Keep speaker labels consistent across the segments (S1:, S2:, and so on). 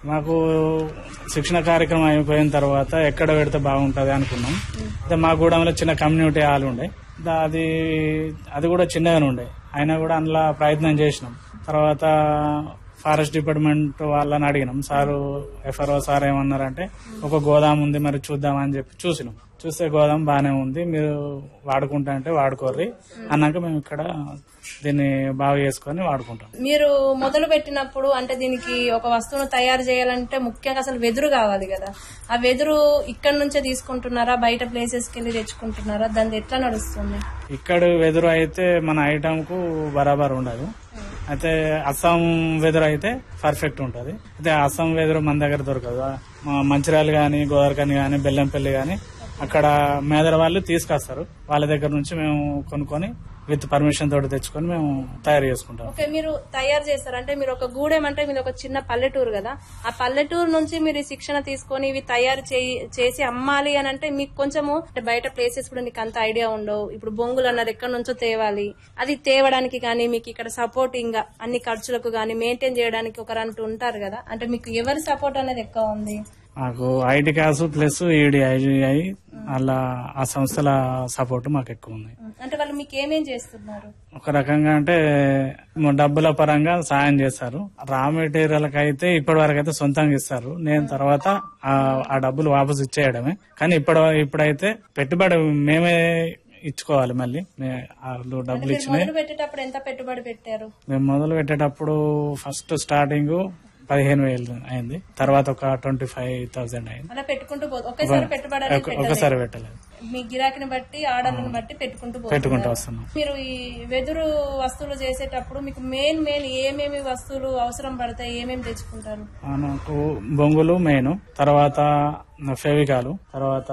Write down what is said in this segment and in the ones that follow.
S1: మాకు శిక్షణ కార్యక్రమం అయిపోయిన తర్వాత ఎక్కడ పెడితే బాగుంటది అనుకున్నాం అయితే మా గూడెంలో చిన్న కమ్యూనిటీ హాల్ ఉండే దా- అది అది కూడా చిన్నగానే ఉండే అయినా కూడా అందులో ప్రయత్నం చేసినాం తర్వాత ఫారెస్ట్ డిపార్ట్మెంట్ వాళ్ళని అడిగినాం సారు ఎఫ్ఆర్ఓ సార్ ఏమన్నారంటే ఒక గోదాం ఉంది మరి చూద్దామని చెప్పి చూసినాం చూస్తే గోదాం బాగానే ఉంది మీరు వాడుకుంటా అంటే వాడుకోర్రి అన్నాక మేము ఇక్కడ దీన్ని బాగా చేసుకొని వాడుకుంటాం
S2: మీరు మొదలు పెట్టినప్పుడు అంటే దీనికి ఒక వస్తువును తయారు చేయాలంటే ముఖ్యంగా అసలు వెదురు కావాలి కదా ఆ వెదురు ఇక్కడ నుంచే తీసుకుంటున్నారా బయట ప్లేసెస్ కి వెళ్ళి తెచ్చుకుంటున్నారా దాని ఎట్లా నడుస్తుంది
S1: ఇక్కడ వెదురు అయితే మన ఐటమ్ కు బరాబర్ ఉండదు అయితే అస్సాం వెదురు అయితే పర్ఫెక్ట్ ఉంటది అయితే అస్సాం వెదురు మన దగ్గర దొరకదు మా మంచిర్యాల గాని గోదావరికని గాని బెల్లంపల్లి గాని అక్కడ మేదర వాళ్ళు తీసుకొస్తారు వాళ్ళ దగ్గర నుంచి మేము కొనుక్కొని విత్ పర్మిషన్ తోటి తెచ్చుకొని మేము తయారు చేసుకుంటాం
S2: ఓకే మీరు తయారు చేస్తారు అంటే మీరు ఒక గూడెం అంటే మీరు ఒక చిన్న పల్లెటూరు కదా ఆ పల్లెటూరు నుంచి మీరు ఈ శిక్షణ తీసుకొని ఇవి తయారు చేయి- చేసి అమ్మాలి అని అంటే మీకు కొంచెము అంటే బయట ప్లేసెస్ కూడా మీకు అంత ఐడియా ఉండవు ఇప్పుడు బొంగులు అన్నారు ఎక్కడి నుంచో తేవాలి అది తేవడానికి కానీ మీకు ఇక్కడ సపోర్టింగ్ గా అన్ని ఖర్చులకు కానీ మెయింటైన్ చేయడానికి ఒకరు అంటూ ఉంటారు కదా అంటే మీకు ఎవరి సపోర్ట్ అనేది ఎక్కువ ఉంది
S1: మాకు ఐటీ క్యాస్ ప్లస్ ఈడీ ఐజీఐ అలా ఆ సంస్థల సపోర్ట్ మాకు ఎక్కువ ఉంది
S2: అంటే వాళ్ళు మీకు ఏమేం చేస్తున్నారు
S1: ఒక రకంగా అంటే మ- డబ్బుల పరంగా సాయం చేస్తారు రా మెటీరియల్ అయితే ఇప్పటి వరకు అయితే సొంతంగా ఇస్తారు నేను తర్వాత ఆ- ఆ డబ్బులు వాపసు ఇచ్చేయడమే కానీ ఇప్పుడు ఇప్పుడైతే పెట్టుబడి మేమే ఇచ్చుకోవాలి మళ్ళీ మే- వాళ్ళు డబ్బులు
S2: మీరు
S1: ఇచ్చినాయి
S2: మొదలు పెట్టేటప్పుడు ఎంత పెట్టుబడి పెట్టారు
S1: మేము మొదలు పెట్టేటప్పుడు ఫస్ట్ స్టార్టింగ్ పదిహేను వేలు అయింది తర్వాత ఒక ట్వంటీ ఫైవ్ థౌసండ్ అయింది
S2: అలా పెట్టుకుంటూ పోదు ఒకేసారి పెట్టుబడి అనేది
S1: ఒక-
S2: పెట్టలేదు.
S1: ఒకసారి పెట్టలేదు
S2: మీ గిరాకీని బట్టి ఆర్డర్లను బట్టి పెట్టుకుంటూ పోతున్నారు.
S1: పెట్టుకుంటూ వస్తున్నాం
S2: మీరు ఈ వెదురు వస్తువులు చేసేటప్పుడు మీకు మెయిన్ మెయిన్ ఏమేమి వస్తువులు అవసరం పడతాయి ఏమేమి తెచ్చుకుంటారు
S1: మనకు బొంగులు మెయిన్ తర్వాత ఫెవికాలు తర్వాత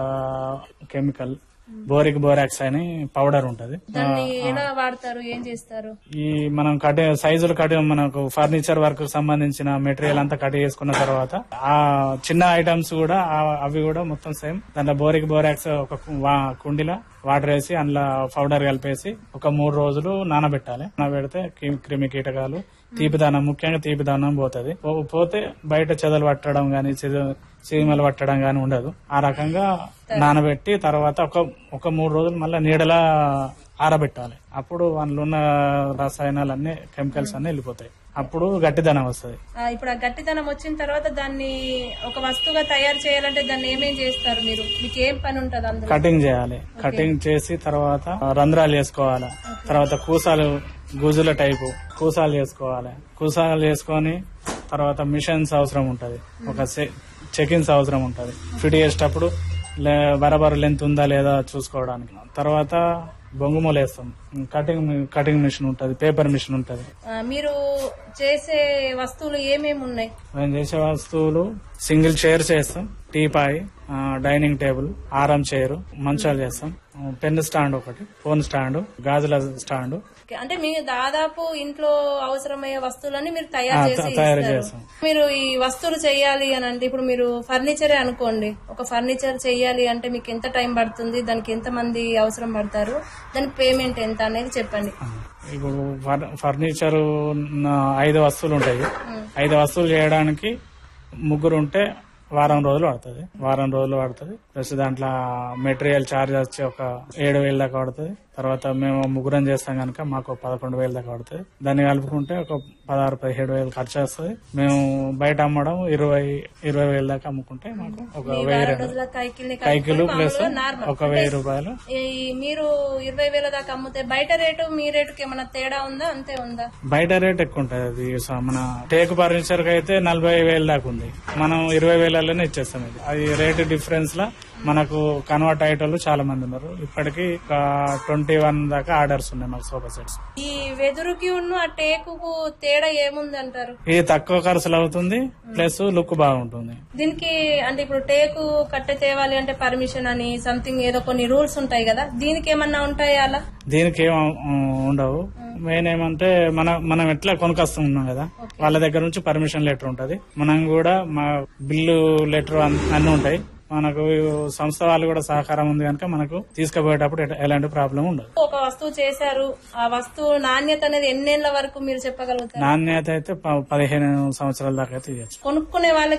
S1: కెమికల్ బోరిక్ బోరాక్స్ అని పౌడర్ ఉంటది
S2: దాన్ని ఎలా వాడతారు ఏం చేస్తారు
S1: ఈ మనం కట్ సైజులు కట్ మనకు ఫర్నిచర్ వర్క్ సంబంధించిన మెటీరియల్ అంతా కట్ చేసుకున్న తర్వాత ఆ చిన్న ఐటమ్స్ కూడా ఆ- అవి కూడా మొత్తం సేమ్ దాంట్లో బోరిక్ బోరాక్స్ ఒక కు- వా- కుండీలో వాటర్ వేసి అందులో పౌడర్ కలిపేసి ఒక మూడు రోజులు నానబెట్టాలి నానబెడితే క్రిమి- క్రిమి కీటకాలు తీపిదానం ముఖ్యంగా తీపిదానం పోతుంది పో- పోతే బయట చెదలు పట్టడం గాని చెద- చీమలు పట్టడం గాని ఉండదు ఆ రకంగా నానబెట్టి తర్వాత ఒక ఒక మూడు రోజులు మళ్ళీ నీడలా ఆరబెట్టాలి అప్పుడు అందులో ఉన్న రసాయనాలు అన్ని కెమికల్స్ అన్ని వెళ్ళిపోతాయి అప్పుడు గట్టిదనం వస్తుంది
S2: ఆ, ఇప్పుడు ఆ గట్టితనం వచ్చిన తర్వాత దాన్ని ఒక వస్తువుగా తయారు చేయాలంటే దాన్ని ఏమేం చేస్తారు మీరు మీకు ఏం పని ఉంటుంది అందులో
S1: కటింగ్ చేయాలి కటింగ్ చేసి తర్వాత రంధ్రాలు చేసుకోవాలి తర్వాత కూసాలు గుజుల టైపు కూసాలు చేసుకోవాలి కూసాలు చేసుకొని తర్వాత మిషన్స్ అవసరం ఉంటది ఒక చెకిన్స్ అవసరం ఉంటది ఫిట్ చేసేటప్పుడు లే- బరాబర్ లెంత్ ఉందా లేదా చూసుకోవడానికి తర్వాత బొంగుమూలు వేస్తాం కటింగ్ కటింగ్ మిషన్ ఉంటది పేపర్ మిషన్ ఉంటది
S2: ఆ, మీరు చేసే వస్తువులు ఏమేమి ఉన్నాయి
S1: మేము చేసే వస్తువులు సింగిల్ చైర్ చేస్తాం టీపాయ్ ఆ, డైనింగ్ టేబుల్ ఆరం చైర్ మంచాలు చేస్తాం ఆ, పెన్ స్టాండ్ ఒకటి ఫోన్ స్టాండ్ గాజుల స్టాండ్
S2: ఓకే, అంటే మీరు దాదాపు ఇంట్లో అవసరమయ్యే వస్తువులన్నీ మీరు తయారు
S1: ఆ,
S2: చేసి
S1: త- తయారు
S2: ఇస్తారు.
S1: చేస్తాం.
S2: మీరు ఈ వస్తువులు చేయాలి అని అంటే ఇప్పుడు మీరు ఫర్నిచరే అనుకోండి ఒక ఫర్నిచర్ చేయాలి అంటే మీకు ఎంత టైం పడుతుంది దానికి ఎంత మంది అవసరం పడతారు దానికి పేమెంట్ ఎంత అనేది చెప్పండి
S1: ఇప్పుడు ఫర్- ఫర్నిచర్ ఉన్న ఐదు వస్తువులు ఉంటాయి ఐదు వస్తువులు చేయడానికి ముగ్గురు ఉంటే వారం రోజులు పడుతుంది వారం రోజులు పడుతుంది ప్లస్ దాంట్లో మెటీరియల్ ఛార్జ్ వచ్చి ఒక ఏడు వేల దాకా పడుతుంది తర్వాత మేము ముగ్గురం చేస్తాం కనుక మాకు పదకొండు వేల దాకా పడుతుంది దాన్ని కలుపుకుంటే ఒక పదహారు పదిహేడు వేలు ఖర్చు వస్తుంది మేము బయట అమ్మడం ఇరవై ఇరవై వేల దాకా అమ్ముకుంటే మాకు ఒక వెయ్యి రెండు
S2: రోజుల కైకిల్ని
S1: కైకిలు ప్లస్
S2: మామూలుగా నార్మల్
S1: ఒక వెయ్యి రూపాయలు
S2: ఈ మీరు ఇరవై వేల దాకా అమ్ముతే బయట రేటు మీ రేటుకి ఏమైనా తేడా ఉందా అంతే ఉందా
S1: బయట రేట్ ఎక్కువ ఉంటది అది స- మన టేకు ఫర్నిచర్ కి అయితే నలభై వేల దాకా ఉంది మనం ఇరవై వేలలోనే ఇచ్చేస్తాం ఇది అది రేట్ డిఫరెన్స్ లా మనకు కన్వర్ట్ అయ్యేటోళ్ళు చాలా మంది ఉన్నారు ఇప్పటికి ఒక ట్వంటీ వన్ దాకా ఆర్డర్స్ ఉన్నాయి మాకు సోఫా సెట్స్
S2: ఈ వెదురుకి ఉన్న ఆ టేకుకు తేడా ఏముంది అంటారు
S1: ఇది తక్కువ ఖర్చులు అవుతుంది ప్లస్ లుక్ బాగుంటుంది
S2: దీనికి అంటే ఇప్పుడు టేకు కట్టె తేవాలి అంటే పర్మిషన్ అని సంథింగ్ ఏదో కొన్ని రూల్స్ ఉంటాయి కదా దీనికి ఏమన్నా ఉంటాయా అలా
S1: దీనికి ఏం ఆ, ఉండవు మెయిన్ ఏమంటే మన మనం ఎట్లా కొనుకొస్తున్నాం కదా వాళ్ళ దగ్గర నుంచి పర్మిషన్ లెటర్ ఉంటది మనం కూడా మా బిల్లు లెటర్ అన్ని ఉంటాయి మనకు సంస్థ వాళ్ళు కూడా సహకారం ఉంది కనుక మనకు తీసుకుపోయేటప్పుడు ఎట- ఎలాంటి ప్రాబ్లం ఉండదు
S2: ఒక వస్తువు చేశారు ఆ వస్తువు నాణ్యత అనేది ఎన్నేళ్ల వరకు మీరు చెప్పగలుగుతారు
S1: నాణ్యత అయితే ప- పదిహేను సంవత్సరాల దాకా అయితే ఇవ్వచ్చు
S2: కొనుక్కునే వాళ్ళకి